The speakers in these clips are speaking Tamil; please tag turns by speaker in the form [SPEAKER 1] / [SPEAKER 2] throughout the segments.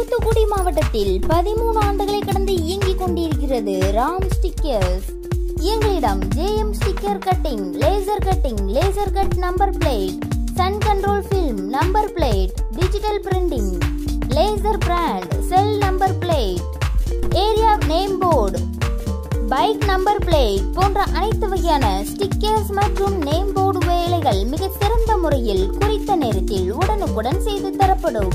[SPEAKER 1] தூத்துக்குடி மாவட்டத்தில் பதிமூணு ஆண்டுகளை கடந்து இயங்கிக் கொண்டிருக்கிறது ராம் ஸ்டிக்கர்ஸ் எங்களிடம் JM sticker cutting laser cutting laser cut number plate sun control film number plate digital printing laser brand cell number plate area name board bike number plate போன்ற அனைத்து வகையான ஸ்டிக்கர்ஸ் மற்றும் நேம் போர்டு வேலைகள் மிக சிறந்த முறையில் குறித்த நேரத்தில் உடனுக்குடன் செய்து தரப்படும்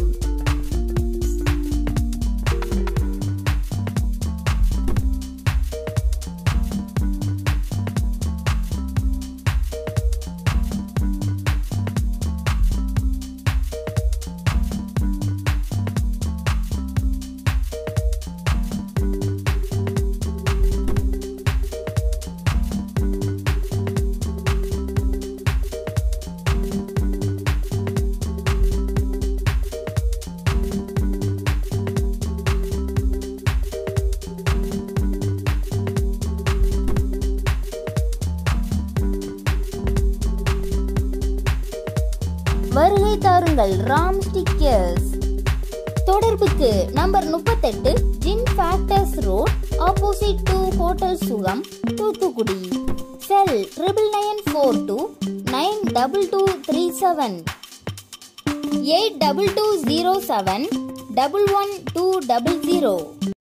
[SPEAKER 1] வருகை தாருங்கள் ராம் ஸ்டிக்கர்ஸ் தொடர்புக்கு நம்பர் முப்பத்தெட்டு ஜின் factors road opposite to hotel Sugam Thoothukudi cell triple nine four two nine double two three seven eight double two zero seven double one two double zero